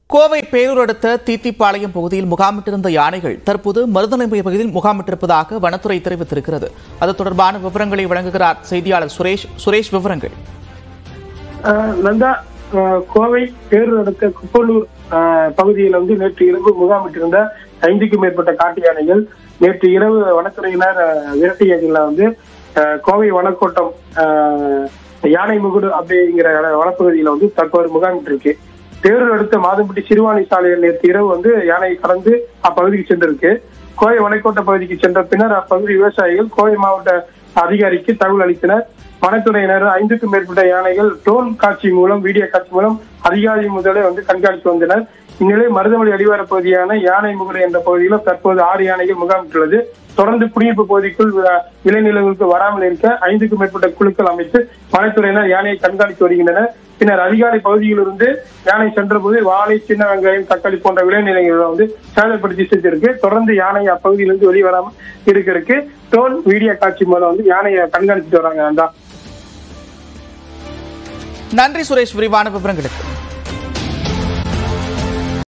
கோவை பேரூர் அடுத்த தீத்திப்பாளையம் பகுதியில் முகாமிட்டிருந்த யானைகள் தற்போது மருதநம்பை பகுதியில் முகாமிட்டிருப்பதாக வனத்துறை தெரிவித்திருக்கிறது அது தொடர்பான விவரங்களை வழங்குகிறார் செய்தியாளர் சுரேஷ் சுரேஷ் விவரங்கள் ஆஹ் நந்தா ஆஹ் கோவை பேரூர் அடுத்த குப்பலூர் ஆஹ் பகுதியில் வந்து நேற்று இரவு முகாமிட்டிருந்த ஐந்துக்கும் மேற்பட்ட காட்டு யானைகள் நேற்று இரவு வனத்துறையினர் ஆஹ் விரட்டியதில் வந்து ஆஹ் கோவை வனக்கோட்டம் ஆஹ் யானை முகுடு அப்படிங்கிற இட- வனப்பகுதியில வந்து தற்போது முகாமிட்டிருக்கு பேரூர் அடுத்த மாதம்பட்டி சிறுவாணி சாலையில் நேற்று இரவு வந்து யானை கடந்து அப்பகுதிக்கு சென்றிருக்கு கோவை வனைக்கோட்டை பகுதிக்கு சென்ற பின்னர் அப்பகுதி விவசாயிகள் கோவை மாவட்ட அதிகாரிக்கு தகவல் அளித்தனர் வனத்துறையினர் ஐந்துக்கும் மேற்பட்ட யானைகள் ட்ரோன் காட்சி மூலம் வீடியோ காட்சி மூலம் அதிகாரி முதலே வந்து கண்காணித்து வந்தனர் இந்நிலை மருதமலை அடிவார பகுதியான யானை முகுடு என்ற பகுதியில் தற்போது ஆறு யானைகள் முகாமிட்டுள்ளது தொடர்ந்து குடியிருப்பு பகுதிக்குள் வி- விளைநிலங்களுக்கு வராமல் இருக்க ஐந்துக்கும் மேற்பட்ட குழுக்கள் அமைத்து வனத்துறையினர் யானையை கண்காணித்து வருகின்றனர் பின்னர் அதிகாலை பகுதியிலிருந்து யானை சென்றபோது வாழை சின்ன வெங்காயம் தக்காளி போன்ற விளைநிலங்களை வந்து சேதப்படுத்தி செஞ்சிருக்கு தொடர்ந்து யானை அப்பகுதியிலிருந்து வெளிவராமல் இருக்கிறதுக்கு ட்ரோன் வீடியோ காட்சி மூலம் வந்து யானையை கண்காணிச்சுட்டு வராங்க நந்தா நன்றி சுரேஷ் விரிவான விவரங்களுக்கு